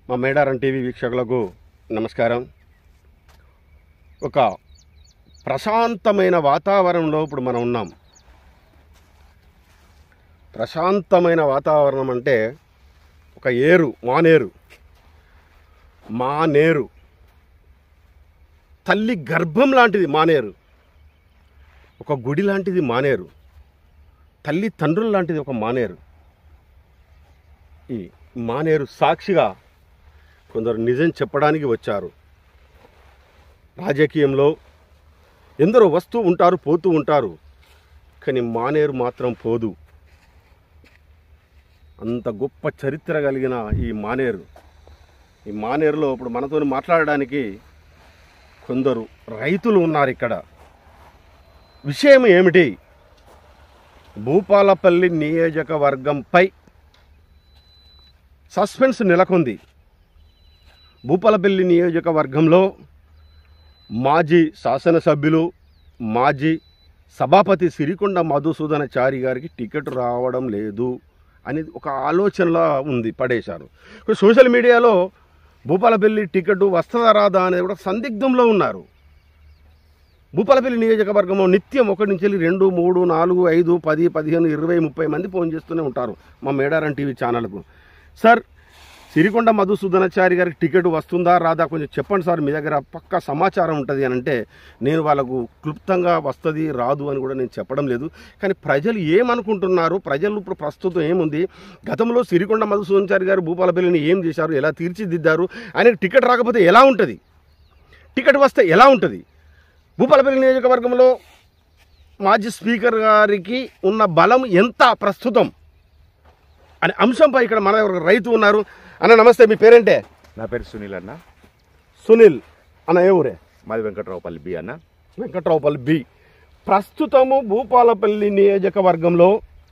మా మేడారం టీవీ వీక్షకులకు నమస్కారం ఒక ప్రశాంతమైన వాతావరణంలో ఇప్పుడు మనం ఉన్నాం ప్రశాంతమైన వాతావరణం అంటే ఒక ఏరు మానేరు మానేరు తల్లి గర్భం లాంటిది మానేరు ఒక గుడి లాంటిది మానేరు తల్లి తండ్రుల లాంటిది ఒక మానేరు ఈ మానేరు సాక్షిగా కొందరు నిజం చెప్పడానికి వచ్చారు రాజకీయంలో ఎందరో వస్తూ ఉంటారు పోతూ ఉంటారు కానీ మానేరు మాత్రం పోదు అంత గొప్ప చరిత్ర కలిగిన ఈ మానేరు ఈ మానేరులో ఇప్పుడు మనతో మాట్లాడడానికి కొందరు రైతులు ఉన్నారు ఇక్కడ విషయం ఏమిటి భూపాలపల్లి నియోజకవర్గంపై సస్పెన్స్ నెలకొంది భూపాలపల్లి నియోజకవర్గంలో మాజీ శాసనసభ్యులు మాజీ సభాపతి సిరికొండ మధుసూదనచారి గారికి టికెట్ రావడం లేదు అనేది ఒక ఆలోచనలా ఉంది పడేశారు ఇప్పుడు సోషల్ మీడియాలో భూపాలపల్లి టికెట్ వస్తుందా రాదా అనేది కూడా సందిగ్ధంలో ఉన్నారు భూపాలపల్లి నియోజకవర్గంలో నిత్యం ఒకటి నుంచి వెళ్ళి రెండు మూడు నాలుగు ఐదు పది పదిహేను ఇరవై ముప్పై మంది ఫోన్ చేస్తూనే ఉంటారు మా మేడారం టీవీ ఛానల్కు సార్ సిరికొండ మధుసూదనాచారి గారికి టికెట్ వస్తుందా రాదా కొంచెం చెప్పండి సార్ మీ దగ్గర పక్కా సమాచారం ఉంటుంది అని అంటే నేను వాళ్ళకు క్లుప్తంగా వస్తుంది రాదు అని కూడా నేను చెప్పడం లేదు కానీ ప్రజలు ఏమనుకుంటున్నారు ప్రజలు ఇప్పుడు ప్రస్తుతం ఏముంది గతంలో సిరికొండ మధుసూదనాచారి గారు భూపాలపల్లిని ఏం చేశారు ఎలా తీర్చిదిద్దారు ఆయనకు టికెట్ రాకపోతే ఎలా ఉంటుంది టికెట్ వస్తే ఎలా ఉంటుంది భూపాలపల్లి నియోజకవర్గంలో మాజీ స్పీకర్ గారికి ఉన్న బలం ఎంత ప్రస్తుతం అనే అంశంపై ఇక్కడ మన దగ్గర ఒక రైతు ఉన్నారు అన్న నమస్తే మీ పేరేంటే నా పేరు సునీల్ అన్న సునీల్ అన్న ఏ ఊరే మాది వెంకట్రావుపల్లి బి అన్న వెంకట్రావుపల్లి బి ప్రస్తుతము భూపాలపల్లి నియోజకవర్గంలో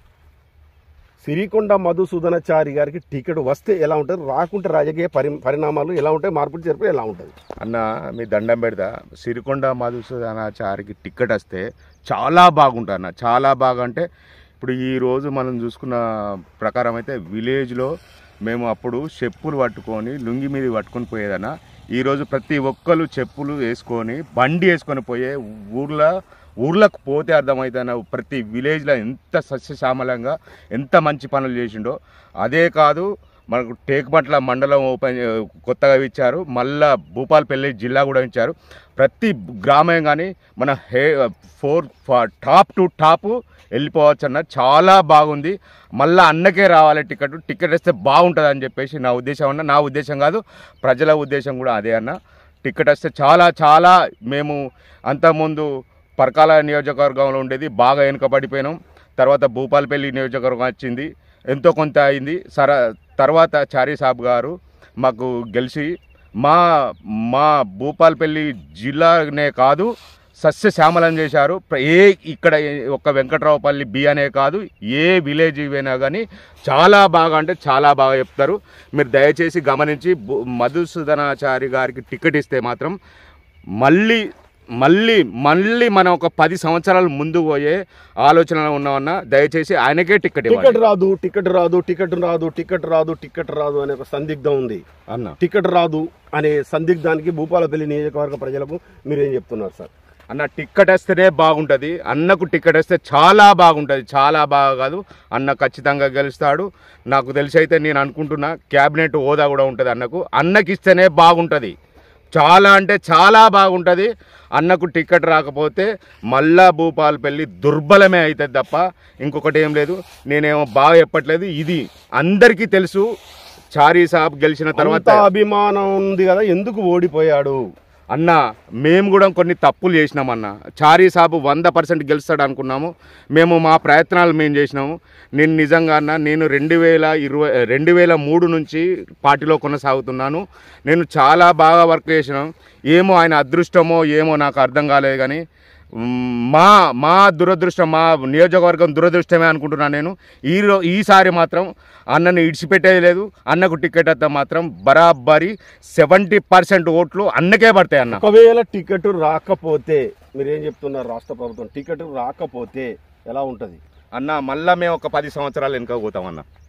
సిరికొండ మధుసూదనాచారి గారికి టికెట్ వస్తే ఎలా ఉంటుంది రాకుంటే రాజకీయ పరి పరిణామాలు ఎలా ఉంటాయి మార్పులు చేర్పు ఎలా ఉంటుంది అన్న మీ దండం పెడతా సిరికొండ మధుసూదనాచారికి టికెట్ వస్తే చాలా బాగుంటుంది అన్న చాలా బాగా అంటే ఇప్పుడు ఈ రోజు మనం చూసుకున్న ప్రకారం అయితే విలేజ్లో మేము అప్పుడు చెప్పులు పట్టుకొని లుంగి మీద పట్టుకొని పోయేదన్న ఈరోజు ప్రతి ఒక్కరు చెప్పులు వేసుకొని బండి వేసుకొని పోయే ఊర్లో ఊర్లకు పోతే అర్థమవుతాన ప్రతి విలేజ్లో ఎంత సస్యశ్యామలంగా ఎంత మంచి పనులు చేసిండో అదే కాదు మనకు టేకుమట్ల మండలం ఓపెన్ కొత్తగా ఇచ్చారు మళ్ళా భూపాలపల్లి జిల్లా కూడా ఇచ్చారు ప్రతి గ్రామం కానీ మన హే ఫోర్ టాప్ టు టాప్ వెళ్ళిపోవచ్చు అన్న చాలా బాగుంది మళ్ళీ అన్నకే రావాలి టికెట్ టికెట్ ఇస్తే బాగుంటుంది అని చెప్పేసి నా ఉద్దేశం అన్న నా ఉద్దేశం కాదు ప్రజల ఉద్దేశం కూడా అదే అన్న టికెట్ వస్తే చాలా చాలా మేము అంతకుముందు పరకాల నియోజకవర్గంలో ఉండేది బాగా వెనుకబడిపోయినాం తర్వాత భూపాలపల్లి నియోజకవర్గం వచ్చింది ఎంతో కొంత అయింది సర తర్వాత చారీ సాబ్ గారు మాకు గెలిచి మా మా భూపాలపల్లి జిల్లానే కాదు సస్యశ్యామలం చేశారు ప్ర- ఏ ఇక్కడ ఒక్క వెంకట్రావుపల్లి బి అనే కాదు ఏ విలేజ్ ఇవైనా కానీ చాలా బాగా అంటే చాలా బాగా చెప్తారు మీరు దయచేసి గమనించి భూ- మధుసూదనాచారి గారికి టికెట్ ఇస్తే మాత్రం మళ్ళీ మళ్ళీ మళ్ళీ మనం ఒక పది సంవత్సరాల ముందు పోయే ఆలోచనలో ఉన్నామన్నా దయచేసి ఆయనకే టికెట్ టికెట్ ఇవ్వండి రాదు టికెట్ రాదు టికెట్ రాదు టికెట్ రాదు టికెట్ రాదు అనే ఒక సందిగ్ధం ఉంది అన్న టికెట్ రాదు అనే సందిగ్ధానికి భూపాలపల్లి నియోజకవర్గ ప్రజలకు మీరేం చెప్తున్నారు సార్ అన్న టికెట్ వస్తేనే బాగుంటుంది అన్నకు టికెట్ వస్తే చాలా బాగుంటుంది చాలా బాగా కాదు అన్న ఖచ్చితంగా గెలుస్తాడు నాకు తెలిసి అయితే నేను అనుకుంటున్నా క్యాబినెట్ హోదా కూడా ఉంటుంది అన్నకు అన్నకి ఇస్తేనే బాగుంటుంది చాలా అంటే చాలా బాగుంటుంది అన్నకు టికెట్ రాకపోతే మళ్ళా భూపాలపల్లి దుర్బలమే అవుతుంది తప్ప ఇంకొకటి ఏం లేదు నేనేమో బాగా చెప్పట్లేదు ఇది అందరికీ తెలుసు చారీ సాబ్ గెలిచిన అంత తర్వాత అభిమానం ఉంది కదా ఎందుకు ఓడిపోయాడు అన్న మేము కూడా కొన్ని తప్పులు చేసినాం అన్న చారీ సాబు వంద పర్సెంట్ గెలుస్తాడు అనుకున్నాము మేము మా ప్రయత్నాలు మేము చేసినాము నేను నిజంగా అన్న నేను రెండు వేల ఇరవై రెండు వేల మూడు నుంచి పార్టీలో కొనసాగుతున్నాను నేను చాలా బాగా వర్క్ చేసినాం ఏమో ఆయన అదృష్టమో ఏమో నాకు అర్థం కాలేదు కానీ మ్, మా మా దురదృష్టం మా నియోజకవర్గం దురదృష్టమే అనుకుంటున్నాను నేను ఈ రో ఈసారి మాత్రం అన్నని ఇడిచిపెట్టేది లేదు అన్నకు టికెట్ వస్తే మాత్రం బరాబరి సెవెంటీ పర్సెంట్ ఓట్లు అన్నకే పడతాయి అన్న ఒకవేళ టికెట్ రాకపోతే మీరేం చెప్తున్నారు రాష్ట్ర ప్రభుత్వం టికెట్ రాకపోతే ఎలా ఉంటది అన్న మళ్ళా మేము ఒక పది సంవత్సరాలు వెనుక పోతాం అన్న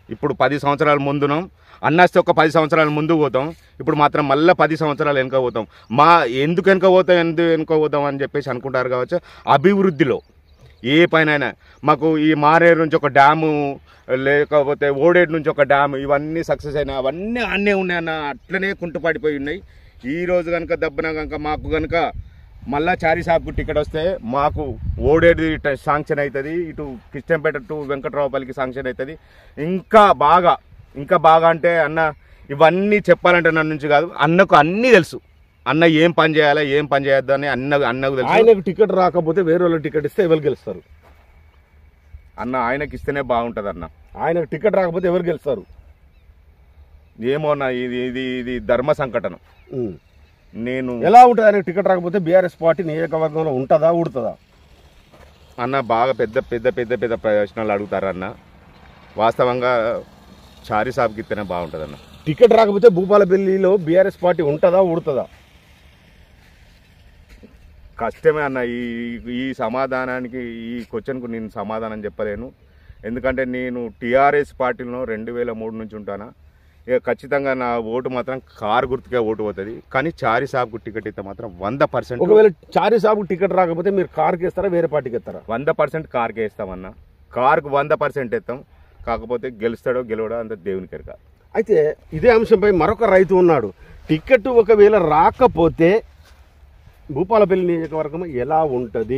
ఇప్పుడు పది సంవత్సరాల ముందునం అన్నస్తే ఒక పది సంవత్సరాల ముందు పోతాం ఇప్పుడు మాత్రం మళ్ళీ పది సంవత్సరాలు వెనక పోతాం మా ఎందుకు వెనక పోతాం ఎందుకు వెనక పోతాం అని చెప్పేసి అనుకుంటారు కావచ్చు అభివృద్ధిలో ఏ పైన మాకు ఈ మారేరు నుంచి ఒక డ్యాము లేకపోతే ఓడేడు నుంచి ఒక డ్యామ్ ఇవన్నీ సక్సెస్ అయినా అవన్నీ అన్నీ ఉన్నాయన్న అట్లనే కుంటుపడిపోయి ఉన్నాయి ఈ రోజు కనుక దెబ్బన కనుక మాకు కనుక మళ్ళా చారి సాబ్కు టికెట్ వస్తే మాకు ఓడేది శాంక్షన్ అవుతుంది ఇటు కిష్టంపేట టు వెంకట్రావుపల్లికి శాంక్షన్ అవుతుంది ఇంకా బాగా ఇంకా బాగా అంటే అన్న ఇవన్నీ చెప్పాలంటే నన్ను నుంచి కాదు అన్నకు అన్నీ తెలుసు అన్న ఏం పని చేయాలి ఏం పని చేయొద్దు అని అన్న అన్నకు తెలుసు ఆయనకు టికెట్ రాకపోతే వేరే వాళ్ళకి టికెట్ ఇస్తే ఎవరు గెలుస్తారు అన్న ఆయనకి ఇస్తేనే బాగుంటుంది అన్న ఆయనకు టికెట్ రాకపోతే ఎవరు గెలుస్తారు ఏమో అన్న ఇది ఇది ఇది ధర్మ సంకటనం ఉమ్. నేను ఎలా ఉంటుంది ఆయనకు టికెట్ రాకపోతే బీఆర్ఎస్ పార్టీ నియోజకవర్గంలో ఉంటుందా ఉడుతుందా అన్న బాగా పెద్ద పెద్ద పెద్ద పెద్ద ప్రయోజనాలు అడుగుతారు అన్న వాస్తవంగా చారి సాబ్కి ఇస్తేనే బాగుంటుంది అన్న టికెట్ రాకపోతే భూపాలపల్లిలో బీఆర్ఎస్ పార్టీ ఉంటుందా ఉడుతుందా కష్టమే అన్న ఈ ఈ సమాధానానికి ఈ క్వశ్చన్కు నేను సమాధానం చెప్పలేను ఎందుకంటే నేను టీఆర్ఎస్ పార్టీలో రెండు వేల మూడు నుంచి ఉంటానా ఇక ఖచ్చితంగా నా ఓటు మాత్రం కారు గుర్తుకే ఓటు పోతుంది కానీ చారి సాబ్కు టికెట్ ఇస్తే మాత్రం వంద పర్సెంట్ ఒకవేళ చారీ సాబుకు టికెట్ రాకపోతే మీరు కార్కి ఇస్తారా వేరే పార్టీకి ఇస్తారా వంద పర్సెంట్ కార్కే ఇస్తామన్న కార్కు వంద పర్సెంట్ ఇస్తాం కాకపోతే గెలుస్తాడో గెలవడో అంత దేవుని కెరక అయితే ఇదే అంశంపై మరొక రైతు ఉన్నాడు టికెట్ ఒకవేళ రాకపోతే భూపాలపల్లి నియోజకవర్గం ఎలా ఉంటుంది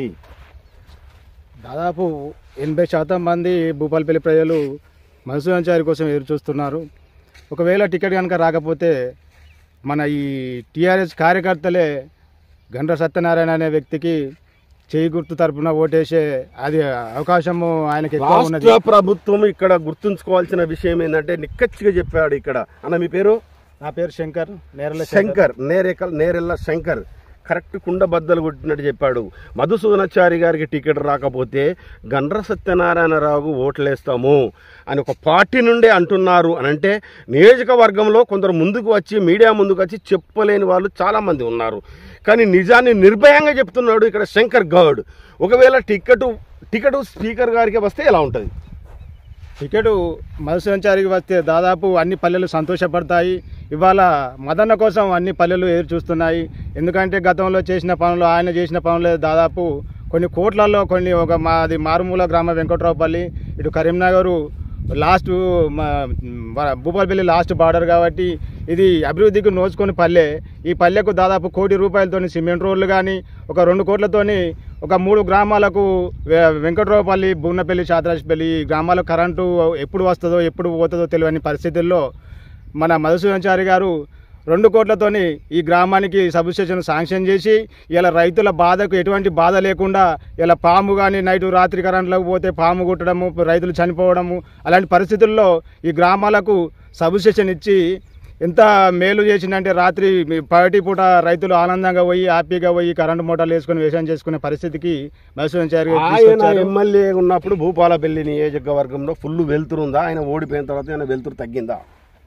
దాదాపు ఎనభై శాతం మంది భూపాలపల్లి ప్రజలు మధుసూదనాచారి కోసం ఎదురు చూస్తున్నారు ఒకవేళ టికెట్ కనుక రాకపోతే మన ఈ టీఆర్ఎస్ కార్యకర్తలే గండ్ర సత్యనారాయణ అనే వ్యక్తికి చేయి గుర్తు తరపున ఓటేసే అది అవకాశము ఆయనకి ఎక్కువ ఉన్నది రాష్ట్ర ప్రభుత్వం ఇక్కడ గుర్తుంచుకోవాల్సిన విషయం ఏంటంటే నిక్కచ్చిగా చెప్పాడు ఇక్కడ అన్న మీ పేరు నా పేరు శంకర్ నేరల శంకర్ నేరేకల్ నేరెల్ల శంకర్ కరెక్ట్ కుండ బద్దలు కొట్టినట్టు చెప్పాడు మధుసూదనాచారి గారికి టికెట్ రాకపోతే గండ్ర సత్యనారాయణరావు ఓట్లేస్తాము అని ఒక పార్టీ నుండే అంటున్నారు అని అంటే నియోజకవర్గంలో కొందరు ముందుకు వచ్చి మీడియా ముందుకు వచ్చి చెప్పలేని వాళ్ళు చాలామంది ఉన్నారు కానీ నిజాన్ని నిర్భయంగా చెప్తున్నాడు ఇక్కడ శంకర్ గౌడ్ ఒకవేళ టికెట్ టికెట్ స్పీకర్ గారికి వస్తే ఎలా ఉంటుంది టికెట్ మధుసూదనాచారికి వస్తే దాదాపు అన్ని పల్లెలు సంతోషపడతాయి ఇవాళ మదన్న కోసం అన్ని పల్లెలు ఎదురు చూస్తున్నాయి ఎందుకంటే గతంలో చేసిన పనులు ఆయన చేసిన పనులు దాదాపు కొన్ని కోట్లలో కొన్ని ఒక మాది మారుమూల గ్రామ వెంకట్రావుపల్లి ఇటు కరీంనగరు లాస్ట్ మా- భూపాలపల్లి లాస్ట్ బార్డర్ కాబట్టి ఇది అభివృద్ధికి నోచుకొని పల్లె ఈ పల్లెకు దాదాపు కోటి రూపాయలతోని సిమెంట్ రోడ్లు కానీ ఒక రెండు కోట్లతోని ఒక మూడు గ్రామాలకు వె- వెంకట్రావుపల్లి బూన్నపల్లి చాతరాజపల్లి ఈ గ్రామాలకు కరెంటు ఎప్పుడు వస్తుందో ఎప్పుడు పోతుందో తెలియని పరిస్థితుల్లో మన మధుసూదనాచారి గారు రెండు కోట్లతోని ఈ గ్రామానికి సబ్స్టేషన్ శాంక్షన్ చేసి ఇలా రైతుల బాధకు ఎటువంటి బాధ లేకుండా ఇలా పాము కానీ నైట్ రాత్రి కరెంట్లోకి పోతే పాము కుట్టడము రైతులు చనిపోవడము అలాంటి పరిస్థితుల్లో ఈ గ్రామాలకు సబ్స్టేషన్ ఇచ్చి ఎంత మేలు చేసిందంటే రాత్రి పగటి పూట రైతులు ఆనందంగా పోయి హ్యాపీగా పోయి కరెంటు మోటార్లు వేసుకొని వ్యవసాయం చేసుకునే పరిస్థితికి మధుసూదనాచారి గారు ఆయన తీసుకొచ్చారు. ఎమ్మెల్యే ఉన్నప్పుడు భూపాలపల్లి నియోజకవర్గంలో ఫుల్ వెళ్తురుందా ఆయన ఓడిపోయిన తర్వాత ఆయన వెళ్తురు తగ్గిందా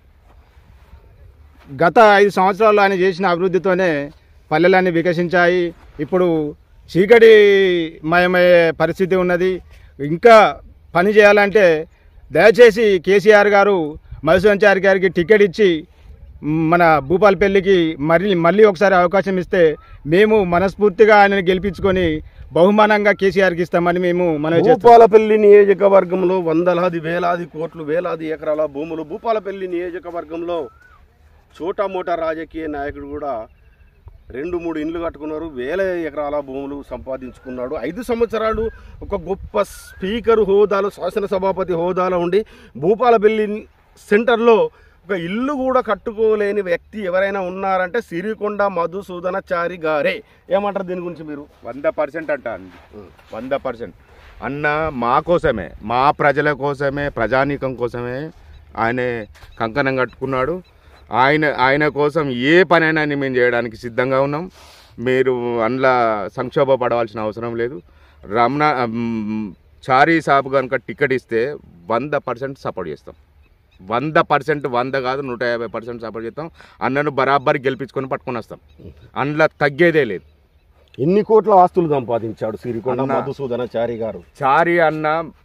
గత ఐదు సంవత్సరాల్లో ఆయన చేసిన అభివృద్ధితోనే పల్లెలన్నీ వికసించాయి ఇప్పుడు చీకటి మయమయ్యే పరిస్థితి ఉన్నది ఇంకా పని చేయాలంటే దయచేసి కేసీఆర్ గారు మధుసూదనాచారి గారికి టికెట్ ఇచ్చి మ్, మన భూపాలపల్లికి మళ్ళీ మళ్ళీ ఒకసారి అవకాశం ఇస్తే మేము మనస్ఫూర్తిగా ఆయనను గెలిపించుకొని బహుమానంగా కేసీఆర్కి ఇస్తామని మేము మనవి చేస్తున్నాం భూపాలపల్లి నియోజకవర్గంలో వందలాది వేలాది కోట్లు వేలాది ఎకరాల భూములు భూపాలపల్లి నియోజకవర్గంలో చోటా మోటా రాజకీయ నాయకుడు కూడా రెండు మూడు ఇండ్లు కట్టుకున్నారు వేల ఎకరాల భూములు సంపాదించుకున్నాడు ఐదు సంవత్సరాలు ఒక గొప్ప స్పీకర్ హోదాలో శాసనసభాపతి హోదాలో ఉండి భూపాలపల్లి సెంటర్లో ఒక ఇల్లు కూడా కట్టుకోలేని వ్యక్తి ఎవరైనా ఉన్నారంటే సిరికొండ మధుసూదనచారి గారే ఏమంటారు దీని గురించి మీరు వంద పర్సెంట్ అంట అండి వంద పర్సెంట్ అన్న మా కోసమే మా ప్రజల కోసమే ప్రజానీకం కోసమే ఆయన కంకణం కట్టుకున్నాడు ఆయన ఆయన కోసం ఏ పనైనా మేము చేయడానికి సిద్ధంగా ఉన్నాం మీరు అందులో సంక్షోభ పడవలసిన అవసరం లేదు రమణ మ్, చారీ సాబ్ కనుక టికెట్ ఇస్తే వంద పర్సెంట్ సపోర్ట్ చేస్తాం వంద పర్సెంట్ వంద కాదు నూట యాభై పర్సెంట్ సపోర్ట్ చేస్తాం అన్నను బరాబర్ గెలిపించుకొని పట్టుకొని వస్తాం అందులో తగ్గేదే లేదు ఎన్ని కోట్ల ఆస్తులు సంపాదించాడు సిరికొండ అన్న. మధుసూదనచారి గారు చారి అన్న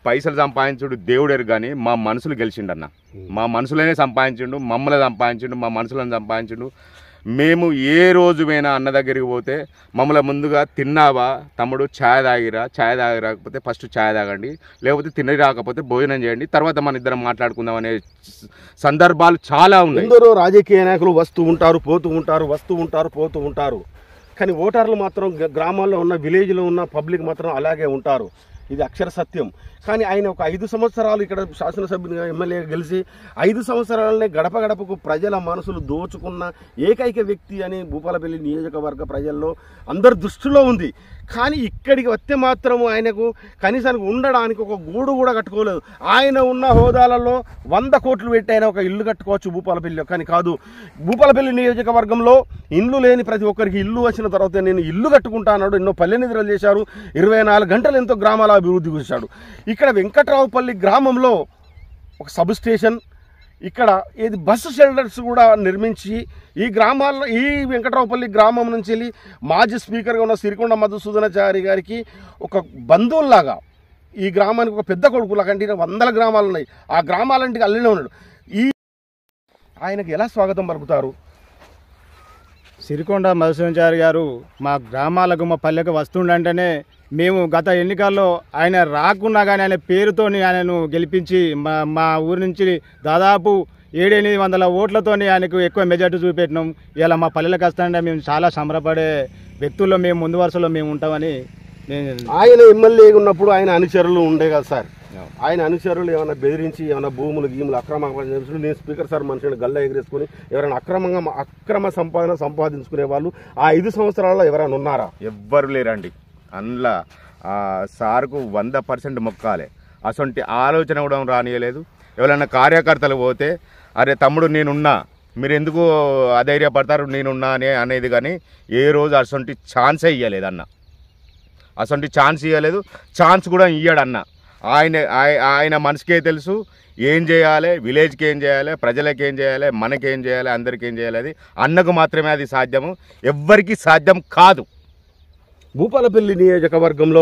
పైసలు సంపాదించుడు దేవుడేరు కానీ మా మనసులు గెలిచిండన్న మా మనసులోనే సంపాదించిండు మమ్మల్ని సంపాదించిండు మా మనసులను సంపాదించిండు మేము ఏ రోజు పోయినా అన్న దగ్గరికి పోతే మమ్మల్ని ముందుగా తిన్నావా తమ్ముడు ఛాయ్ తాగిరా ఛాయ్ తాగి రాకపోతే ఫస్ట్ ఛాయ్ తాగండి లేకపోతే తిని రాకపోతే భోజనం చేయండి తర్వాత మన ఇద్దరం మాట్లాడుకుందాం అనే సందర్భాలు చాలా ఉన్నాయి ఎందరో రాజకీయ నాయకులు వస్తూ ఉంటారు పోతూ ఉంటారు వస్తూ ఉంటారు పోతూ ఉంటారు కానీ ఓటర్లు మాత్రం గ- గ్రామాల్లో ఉన్న విలేజ్లో ఉన్న పబ్లిక్ మాత్రం అలాగే ఉంటారు ఇది అక్షర సత్యం కానీ ఆయన ఒక ఐదు సంవత్సరాలు ఇక్కడ శాసనసభ్యునిగా ఎమ్మెల్యేగా గెలిచి ఐదు సంవత్సరాలనే గడప గడపకు ప్రజల మనసులు దోచుకున్న ఏకైక వ్యక్తి అని భూపాలపల్లి నియోజకవర్గ ప్రజల్లో అందరి దృష్టిలో ఉంది కానీ ఇక్కడికి వస్తే మాత్రం ఆయనకు కనీసానికి ఉండడానికి ఒక గూడు కూడా కట్టుకోలేదు ఆయన ఉన్న హోదాలలో వంద కోట్లు పెట్టి ఆయన ఒక ఇల్లు కట్టుకోవచ్చు భూపాలపల్లిలో కానీ కాదు భూపాలపల్లి నియోజకవర్గంలో ఇల్లు లేని ప్రతి ఒక్కరికి ఇల్లు వచ్చిన తర్వాత నేను ఇల్లు కట్టుకుంటా అన్నాడు ఎన్నో పల్లె నిద్రలు చేశారు ఇరవై నాలుగు గంటలు ఎంతో గ్రామాల అభివృద్ధి చేశాడు ఇక్కడ వెంకట్రావుపల్లి గ్రామంలో ఒక సబ్ స్టేషన్ ఇక్కడ ఏది బస్సు షెల్టర్స్ కూడా నిర్మించి ఈ గ్రామాల్లో ఈ వెంకట్రావుపల్లి గ్రామం నుంచి వెళ్ళి మాజీ స్పీకర్గా ఉన్న సిరికొండ మధుసూదనాచారి గారికి ఒక బంధువుల్లాగా ఈ గ్రామానికి ఒక పెద్ద కొడుకులాగా అంటే వందల గ్రామాలు ఉన్నాయి ఆ గ్రామాలంటికి అల్లినే ఉన్నాడు ఈ ఆయనకి ఎలా స్వాగతం పలుకుతారు సిరికొండ మధుసూచారి గారు మా గ్రామాలకు మా పల్లెకు వస్తుండంటేనే మేము గత ఎన్నికల్లో ఆయన రాకున్నా కానీ ఆయన పేరుతోని ఆయనను గెలిపించి మా మా ఊరి నుంచి దాదాపు ఏడెనిమిది వందల ఓట్లతోని ఆయనకు ఎక్కువ మెజార్టీ చూపెట్టినాం ఇలా మా పల్లెలకు వస్తానంటే మేము చాలా సంబరపడే వ్యక్తుల్లో మేము ముందు వరుసలో మేము ఉంటామని నేను ఆయన ఎమ్మెల్యే ఉన్నప్పుడు ఆయన అనుచరులు ఉండే కదా సార్ ఆయన అనుచరులు ఏమైనా బెదిరించి ఏమైనా భూములు గీములు అక్రమ సంపాదించుకుని నేను స్పీకర్ సార్ మనిషిని గల్ల ఎగిరేసుకుని ఎవరైనా అక్రమంగా అక్రమ సంపాదన సంపాదించుకునే వాళ్ళు ఆ ఐదు సంవత్సరాల్లో ఎవరైనా ఉన్నారా ఎవ్వరు లేరండి అందులో ఆ సార్కు వంద పర్సెంట్ మొక్కాలే అసొంటి ఆలోచన కూడా రానియలేదు ఎవరైనా కార్యకర్తలు పోతే అరే తమ్ముడు నేనున్నా మీరు ఎందుకు అధైర్యపడతారు నేనున్నా అనే అనేది కానీ ఏ రోజు అసొంటి ఛాన్సే ఇవ్వలేదు అన్న అసొంటి ఛాన్స్ ఇవ్వలేదు ఛాన్స్ కూడా ఇయ్యాడు అన్న ఆయన ఆయ- ఆయన మనసుకే తెలుసు ఏం చేయాలి విలేజ్కి ఏం చేయాలి ప్రజలకి ఏం చేయాలి మనకేం చేయాలి అందరికీ ఏం చేయాలి అది అన్నకు మాత్రమే అది సాధ్యము ఎవ్వరికీ సాధ్యం కాదు భూపాలపల్లి నియోజకవర్గంలో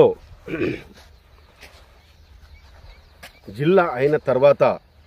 జిల్లా అయిన తర్వాత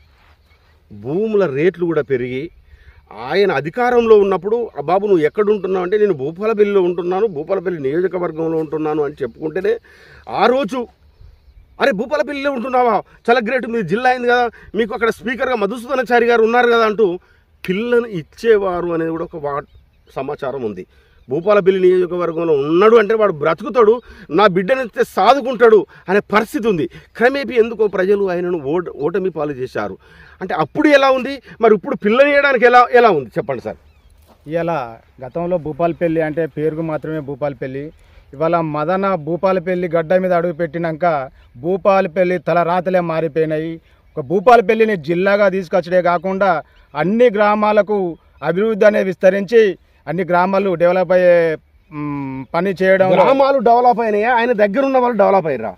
భూముల రేట్లు కూడా పెరిగి ఆయన అధికారంలో ఉన్నప్పుడు "ఆ బాబు నువ్వు ఎక్కడ ఉంటున్నావు అంటే నేను భూపాలపల్లిలో ఉంటున్నాను భూపాలపల్లి నియోజకవర్గంలో ఉంటున్నాను అని చెప్పుకుంటేనే ఆ రోజు అరే భూపాలపల్లిలో ఉంటున్నావా చాలా గ్రేట్ మీ జిల్లా అయింది కదా మీకు అక్కడ స్పీకర్గా మధుసూదనాచారి గారు ఉన్నారు కదా అంటూ పిల్లను ఇచ్చేవారు అనేది కూడా ఒక వా సమాచారం ఉంది భూపాలపల్లి నియోజకవర్గంలో ఉన్నాడు అంటే వాడు బ్రతుకుతాడు నా బిడ్డనిస్తే సాదుకుంటాడు అనే పరిస్థితి ఉంది క్రమేపీ ఎందుకో ప్రజలు ఆయనను ఓట ఓటమి పాలు చేశారు అంటే అప్పుడు ఎలా ఉంది మరి ఇప్పుడు పిల్లనియడానికి ఎలా ఎలా ఉంది చెప్పండి సార్ ఇవాళ గతంలో భూపాలపల్లి అంటే పేరుకు మాత్రమే భూపాలపల్లి ఇవాళ మదన భూపాలపల్లి గడ్డ మీద అడుగు పెట్టినాక భూపాలపల్లి తలరాతలే మారిపోయినాయి ఒక భూపాలపల్లిని జిల్లాగా తీసుకొచ్చడే కాకుండా అన్ని గ్రామాలకు అభివృద్ధి అనేది విస్తరించి అన్ని గ్రామాలు డెవలప్ అయ్యే మ్, పని చేయడం గ్రామాలు డెవలప్ అయినాయా ఆయన దగ్గర ఉన్న వాళ్ళు డెవలప్ అయ్యారా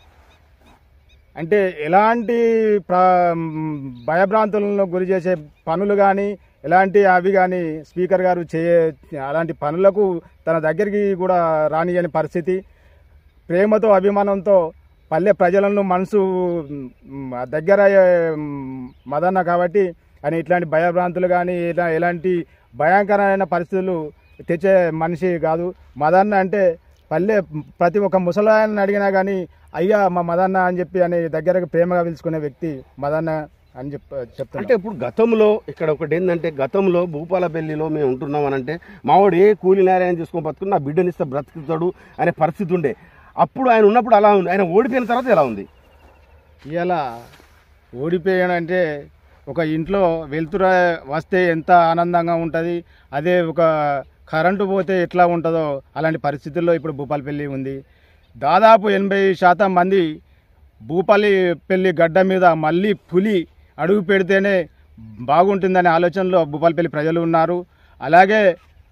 అంటే ఎలాంటి ప్రా మ్, భయభ్రాంతులను గురి చేసే పనులు కానీ ఎలాంటి అవి కానీ స్పీకర్ గారు చేయ అలాంటి పనులకు తన దగ్గరికి కూడా రానియని పరిస్థితి ప్రేమతో అభిమానంతో పల్లె ప్రజలను మనసు మ్, దగ్గర అయ్యే, మ్, మదన్న కాబట్టి అని ఇట్లాంటి భయభ్రాంతులు కానీ ఇలా ఎలాంటి భయంకరమైన పరిస్థితులు తెచ్చే మనిషి కాదు మదన్న అంటే పల్లె ప్రతి ఒక్క ముసలాయన్ని అడిగినా కానీ అయ్యా మా మదన్న అని చెప్పి అని దగ్గరకు ప్రేమగా పిలుచుకునే వ్యక్తి మదన్న అని చెప్ చెప్తున్నా అంటే ఇప్పుడు గతంలో ఇక్కడ ఒకటి ఏంటంటే గతంలో భూపాలపల్లిలో మేము ఉంటున్నాం అని అంటే మావాడు ఏ కూలి నేరాయని చూసుకొని బతుకుని నా బిడ్డనిస్తే బ్రతుకుతాడు అనే పరిస్థితి ఉండే అప్పుడు ఆయన ఉన్నప్పుడు అలా ఉంది ఆయన ఓడిపోయిన తర్వాత ఎలా ఉంది ఇలా ఓడిపోయాడంటే ఒక ఇంట్లో వెలుతుర వస్తే ఎంత ఆనందంగా ఉంటుంది అదే ఒక కరెంటు పోతే ఎట్లా ఉంటుందో అలాంటి పరిస్థితుల్లో ఇప్పుడు భూపాలపల్లి ఉంది దాదాపు ఎనభై శాతం మంది భూపాలి పెళ్లి గడ్డ మీద మళ్ళీ పులి అడుగు పెడితేనే బాగుంటుందనే ఆలోచనలో భూపాలపల్లి ప్రజలు ఉన్నారు అలాగే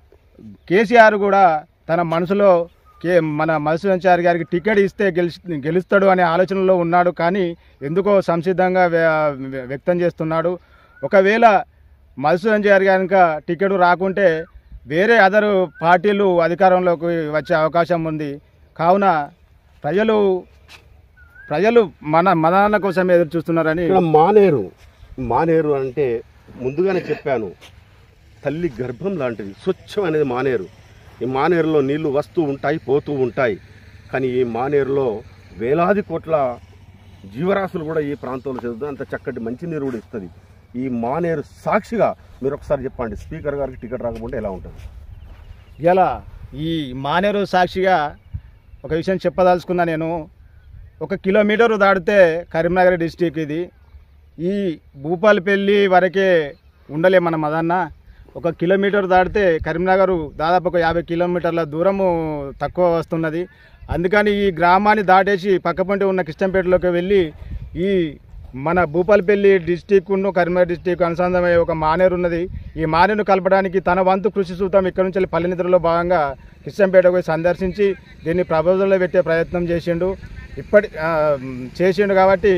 కేసీఆర్ కూడా తన మనసులో కే మన మధుసూదనాచారి గారికి టికెట్ ఇస్తే గెలిచి గెలుస్తాడు అనే ఆలోచనలో ఉన్నాడు కానీ ఎందుకో సంసిద్ధంగా వ్య- వ్యక్తం చేస్తున్నాడు ఒకవేళ మధుసూదనాచారి కనుక టికెట్ రాకుంటే వేరే అదర్ పార్టీలు అధికారంలోకి వచ్చే అవకాశం ఉంది కావున ప్రజలు ప్రజలు మన మదన్న కోసం ఎదురు చూస్తున్నారని ఇక్కడ మానేరు మానేరు అంటే ముందుగానే చెప్పాను తల్లి గర్భం లాంటిది స్వచ్ఛం అనేది మానేరు ఈ మానేరులో నీళ్లు వస్తూ ఉంటాయి పోతూ ఉంటాయి కానీ ఈ మానేరులో వేలాది కోట్ల జీవరాశులు కూడా ఈ ప్రాంతంలో చదువుతుంది అంత చక్కటి మంచినీరు కూడా ఇస్తుంది ఈ మానేరు సాక్షిగా మీరు ఒకసారి చెప్పండి స్పీకర్ గారికి టికెట్ రాకపోతే ఎలా ఉంటుంది ఇలా ఈ మానేరు సాక్షిగా ఒక విషయం చెప్పదలుచుకున్నా నేను ఒక కిలోమీటర్ దాటితే కరీంనగర్ డిస్టిక్ ఇది ఈ భూపాలపల్లి వరకే ఉండలే మన మదన్న ఒక కిలోమీటర్ దాటితే కరీంనగర్ దాదాపు ఒక యాభై కిలోమీటర్ల దూరము తక్కువ వస్తున్నది అందుకని ఈ గ్రామాన్ని దాటేసి పక్కపంటి ఉన్న కిష్టంపేటలోకి వెళ్ళి ఈ మన భూపాలపల్లి డిస్టిక్ను కరీంనగర్ డిస్టిక్ అనుసంధానమయ్యే ఒక మానేరు ఉన్నది ఈ మానేరును కలపడానికి తన వంతు కృషి సూత్రం ఇక్కడ నుంచి వెళ్ళి పల్లె నిద్రలో భాగంగా కిష్టంపేటకు పోయి సందర్శించి దీన్ని ప్రపోజల్లో పెట్టే ప్రయత్నం చేసిండు ఇప్పటి ఆ, చేసిండు కాబట్టి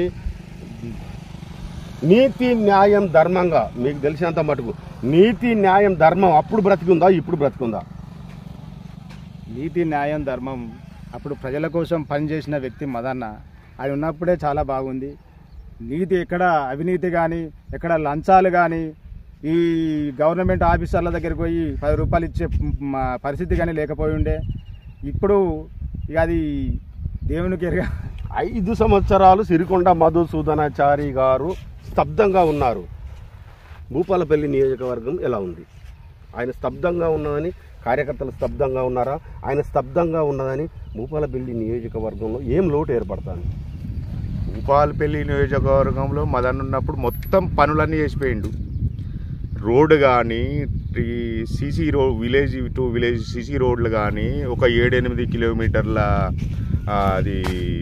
నీతి న్యాయం ధర్మంగా మీకు తెలిసినంత మటుకు నీతి న్యాయం ధర్మం అప్పుడు బ్రతికుందా ఇప్పుడు బ్రతికుందా నీతి న్యాయం ధర్మం అప్పుడు ప్రజల కోసం పనిచేసిన వ్యక్తి మదన్న ఆయన ఉన్నప్పుడే చాలా బాగుంది నీతి ఎక్కడ అవినీతి కానీ ఎక్కడ లంచాలు కానీ ఈ గవర్నమెంట్ ఆఫీసర్ల దగ్గరికి పోయి పది రూపాయలు ఇచ్చే మ, పరిస్థితి కానీ లేకపోయి ఉండే ఇప్పుడు ఇక అది దేవునికి ఎరగా ఐదు సంవత్సరాలు సిరికొండ మధుసూదనాచారి గారు స్తబ్దంగా ఉన్నారు భూపాలపల్లి నియోజకవర్గం ఎలా ఉంది ఆయన స్తబ్దంగా ఉన్నదని కార్యకర్తలు స్తబ్దంగా ఉన్నారా ఆయన స్తబ్దంగా ఉన్నదని భూపాలపల్లి నియోజకవర్గంలో ఏం లోటు ఏర్పడుతుంది భూపాలపల్లి నియోజకవర్గంలో మదన్ ఉన్నప్పుడు మొత్తం పనులన్నీ చేసిపోయిండు రోడ్డు కానీ ఈ సీసీ రో విలేజ్ టు విలేజ్ సీసీ రోడ్లు కానీ ఒక ఏడెనిమిది కిలోమీటర్ల ఆ, అది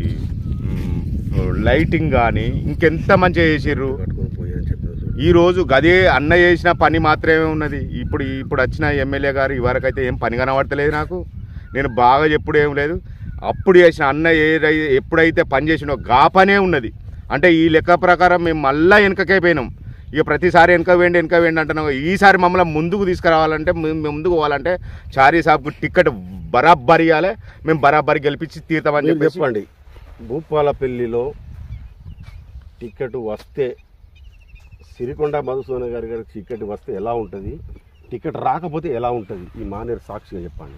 మ్, లైటింగ్ కానీ ఇంకెంత మంచిగా చేసిర్రు కట్టుకొని పోయారని చెప్పారు ఈ రోజు గదే అన్న చేసిన పని మాత్రమే ఉన్నది ఇప్పుడు ఇప్పుడు వచ్చిన ఎమ్మెల్యే గారు ఇవరకైతే ఏం పని కనబడతలేదు నాకు నేను బాగా చెప్పుడు ఏం లేదు అప్పుడు చేసిన అన్న ఏదైతే ఎప్పుడైతే పని చేసినో గా పనే ఉన్నది అంటే ఈ లెక్క ప్రకారం మేము మళ్ళా వెనకకే పోయినాం ఇక ప్రతిసారి వెనక వేయండి వెనక వేయండి అంటున్నాం ఈసారి మమ్మల్ని ముందుకు తీసుకురావాలంటే మేము ముందుకు పోవాలంటే చారీ సాబ్కు టికెట్ బరాబర్ ఇవ్వాలి మేము బరాబర్ గెలిపించి తీరుతామని మీరు చెప్పేసి చెప్పండి భూపాలపల్లిలో టికెట్ వస్తే సిరికొండ మధుసూదన్ గారి గారికి టికెట్ వస్తే ఎలా ఉంటుంది టికెట్ రాకపోతే ఎలా ఉంటుంది ఈ మానేరు సాక్షిగా చెప్పండి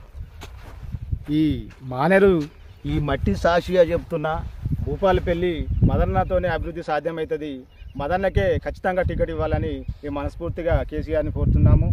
ఈ మానేరు ఈ మట్టి సాక్షిగా చెప్తున్నా భూపాలపల్లి మదన్నతోనే అభివృద్ధి సాధ్యమవుతుంది మదన్నకే ఖచ్చితంగా టికెట్ ఇవ్వాలని మేము మనస్ఫూర్తిగా కేసీఆర్ని కోరుతున్నాము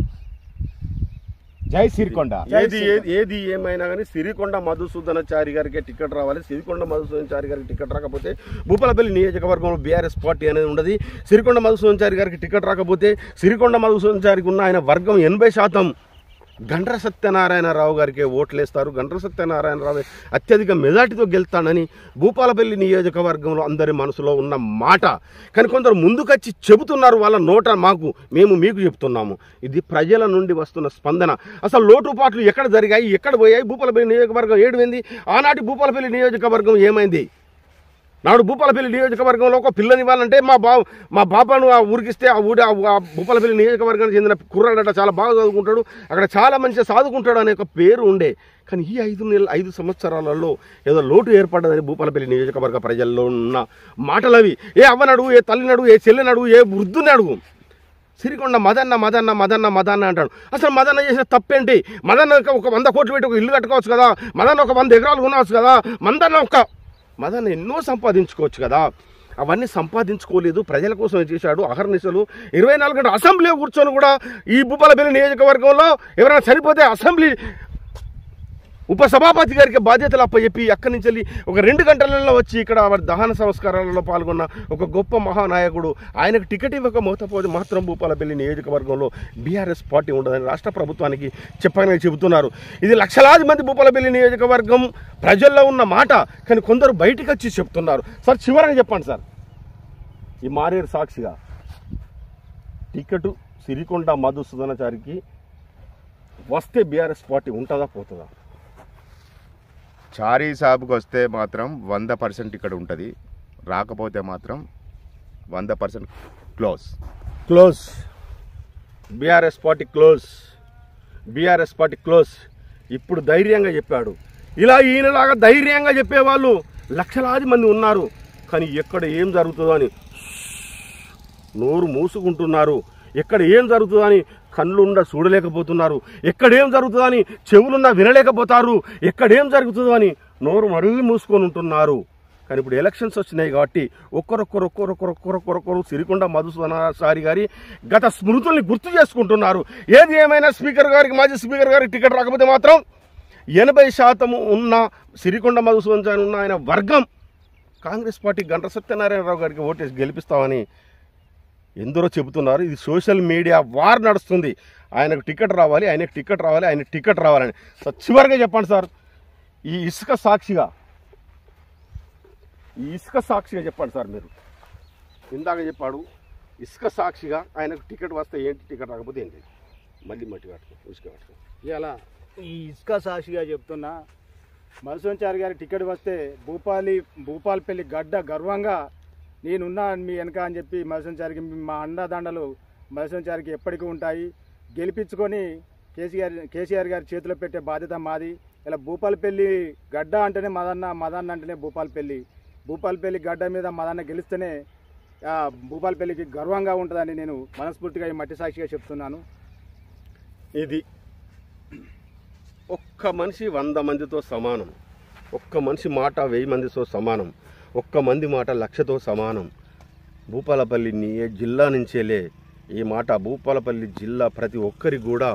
జై సిరికొండ ఏది ఏది- ఏది ఏమైనా కానీ సిరికొండ మధుసూదనాచారి గారికి టికెట్ రావాలి సిరికొండ మధుసూదనాచారి గారికి టికెట్ రాకపోతే భూపాలపల్లి నియోజకవర్గంలో బీఆర్ఎస్ పార్టీ అనేది ఉండదు సిరికొండ మధుసూదనాచారి గారికి టికెట్ రాకపోతే సిరికొండ మధుసూదనాచారికి ఉన్న ఆయన వర్గం ఎనభై శాతం గండ్ర సత్యనారాయణరావు గారికి ఓట్లేస్తారు గండ్ర సత్యనారాయణరావు అత్యధిక మెజార్టీతో గెలుస్తాడని భూపాలపల్లి నియోజకవర్గంలో అందరి మనసులో ఉన్న మాట కానీ కొందరు ముందుకొచ్చి చెబుతున్నారు వాళ్ళ నోట మాకు మేము మీకు చెప్తున్నాము ఇది ప్రజల నుండి వస్తున్న స్పందన అసలు లోటుపాట్లు ఎక్కడ జరిగాయి ఎక్కడ పోయాయి భూపాలపల్లి నియోజకవర్గం ఏడువైంది ఆనాటి భూపాలపల్లి నియోజకవర్గం ఏమైంది నాడు భూపాలపల్లి నియోజకవర్గంలో ఒక పిల్లనివ్వాలంటే మా బా మా బాబాను ఆ ఊరికిస్తే ఆ ఊరి ఆ ఆ భూపాలపల్లి నియోజకవర్గానికి చెందిన కుర్రాడట చాలా బాగా చదువుకుంటాడు అక్కడ చాలా మంచిగా చదువుకుంటాడు అనే ఒక పేరు ఉండే కానీ ఈ ఐదు నెలల ఐదు సంవత్సరాలలో ఏదో లోటు ఏర్పడ్డదని భూపాలపల్లి నియోజకవర్గ ప్రజల్లో ఉన్న మాటలవి ఏ అవ్వనడు ఏ తల్లినడు ఏ చెల్లెనడు ఏ వృద్ధునడు సిరికొండ మదన్న మదన్న మదన్న మదన్న అంటాడు అసలు మదన్న చేసిన తప్పేంటి మదన్న ఒక వంద కోట్లు పెట్టి ఒక ఇల్లు కట్టుకోవచ్చు కదా మదన్న ఒక వంద ఎకరాలు కొనవచ్చు కదా మదన్న ఒక మదన్న ఎన్నో సంపాదించుకోవచ్చు కదా అవన్నీ సంపాదించుకోలేదు ప్రజల కోసం చేశాడు అహర్నిశలు ఇరవై నాలుగు గంటలు అసెంబ్లీ కూర్చొని కూడా ఈ భూపాలపల్లి నియోజకవర్గంలో ఎవరైనా చనిపోతే అసెంబ్లీ ఉపసభాపతి గారికి బాధ్యతలు అప్పచెప్పి అక్కడి నుంచి వెళ్ళి ఒక రెండు గంటలలో వచ్చి ఇక్కడ వారి దహన సంస్కారాలలో పాల్గొన్న ఒక గొప్ప మహానాయకుడు ఆయనకు టికెట్ ఇవ్వకపోతే మాత్రం భూపాలపల్లి నియోజకవర్గంలో బీఆర్ఎస్ పార్టీ ఉండదని రాష్ట్ర ప్రభుత్వానికి చెప్పని చెబుతున్నారు ఇది లక్షలాది మంది భూపాలపల్లి నియోజకవర్గం ప్రజల్లో ఉన్న మాట కానీ కొందరు బయటికి వచ్చి చెప్తున్నారు సార్ చివరగా చెప్పండి సార్ ఈ మారేరు సాక్షిగా టికెట్ సిరికొండ మధుసూదనాచారికి వస్తే బీఆర్ఎస్ పార్టీ ఉంటుందా పోతుందా చారీ సాబ్కి వస్తే మాత్రం వంద పర్సెంట్ ఇక్కడ ఉంటుంది రాకపోతే మాత్రం వంద percent close close BRS party close BRS party close ఇప్పుడు ధైర్యంగా చెప్పాడు ఇలా ఈయనలాగా ధైర్యంగా చెప్పేవాళ్ళు లక్షలాది మంది ఉన్నారు కానీ ఎక్కడ ఏం జరుగుతుందో అని నోరు మూసుకుంటున్నారు ఎక్కడ ఏం జరుగుతుందని కళ్ళుండ చూడలేకపోతున్నారు ఎక్కడేం జరుగుతుందని చెవులున్నా వినలేకపోతారు ఎక్కడేం జరుగుతుందో అని నోరు మరీ మూసుకొని ఉంటున్నారు కానీ ఇప్పుడు ఎలక్షన్స్ వచ్చినాయి కాబట్టి ఒక్కరొక్కరు ఒక్కరొక్కరు ఒక్కరొక్కరొక్కరు సిరికొండ మధుసూదనాచారి గారి గత స్మృతుల్ని గుర్తు చేసుకుంటున్నారు ఏది ఏమైనా స్పీకర్ గారికి మాజీ స్పీకర్ గారికి టికెట్ రాకపోతే మాత్రం ఎనభై శాతం ఉన్న సిరికొండ మధుసూదన్ ఉన్న ఆయన వర్గం కాంగ్రెస్ పార్టీ గంట సత్యనారాయణరావు గారికి ఓటేసి గెలిపిస్తామని ఎందరో చెబుతున్నారు ఇది సోషల్ మీడియా వార్ నడుస్తుంది ఆయనకు టికెట్ రావాలి ఆయనకు టికెట్ రావాలి ఆయనకు టికెట్ రావాలని సార్ చివరిగా చెప్పండి సార్ ఈ ఇసుక సాక్షిగా ఈ ఇసుక సాక్షిగా చెప్పండి సార్ మీరు ఇందాక చెప్పాడు ఇసుక సాక్షిగా ఆయనకు టికెట్ వస్తే ఏంటి టికెట్ రాకపోతే ఏంటి మళ్ళీ మట్టి కట్టుకో ఇసుక కట్టుకో ఇలా ఈ ఇసుక సాక్షిగా చెప్తున్నా మధుసంచారి గారి టికెట్ వస్తే భూపాలి భూపాలపల్లి గడ్డ గర్వంగా నేనున్నా మీ వెనక అని చెప్పి మధుసంచారికి మా అండదండలు మధుసంచారికి ఎప్పటికీ ఉంటాయి గెలిపించుకొని కేసీఆర్ కేసీఆర్ గారి చేతిలో పెట్టే బాధ్యత మాది ఇలా భూపాలపల్లి గడ్డ అంటేనే మదన్న మదన్న అంటేనే భూపాలపల్లి భూపాలపల్లి గడ్డ మీద మదన్న గెలిస్తేనే ఆ, భూపాలపల్లికి గర్వంగా ఉంటుందని నేను మనస్ఫూర్తిగా ఈ మట్టి సాక్షిగా చెప్తున్నాను ఇది ఒక్క మనిషి వంద మందితో సమానం ఒక్క మనిషి మాట వెయ్యి మందితో సమానం ఒక్క మంది మాట లక్షతో సమానం భూపాలపల్లి నియే జిల్లా నుంచేలే ఈ మాట భూపాలపల్లి జిల్లా ప్రతి ఒక్కరికి కూడా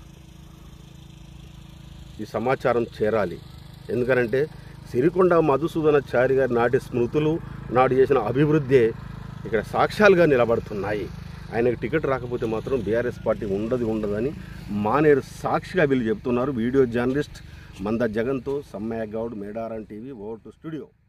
ఈ సమాచారం చేరాలి ఎందుకనంటే సిరికొండ మధుసూదనాచారి గారి నాటి స్మృతులు నాడు చేసిన అభివృద్ధే ఇక్కడ సాక్ష్యాలుగా నిలబడుతున్నాయి ఆయనకు టికెట్ రాకపోతే మాత్రం బీఆర్ఎస్ పార్టీ ఉండదు ఉండదని మానేరు సాక్షిగా వీళ్ళు చెప్తున్నారు వీడియో జర్నలిస్ట్ మంద జగన్తో Sammaiah Goud Medaram TV over to studio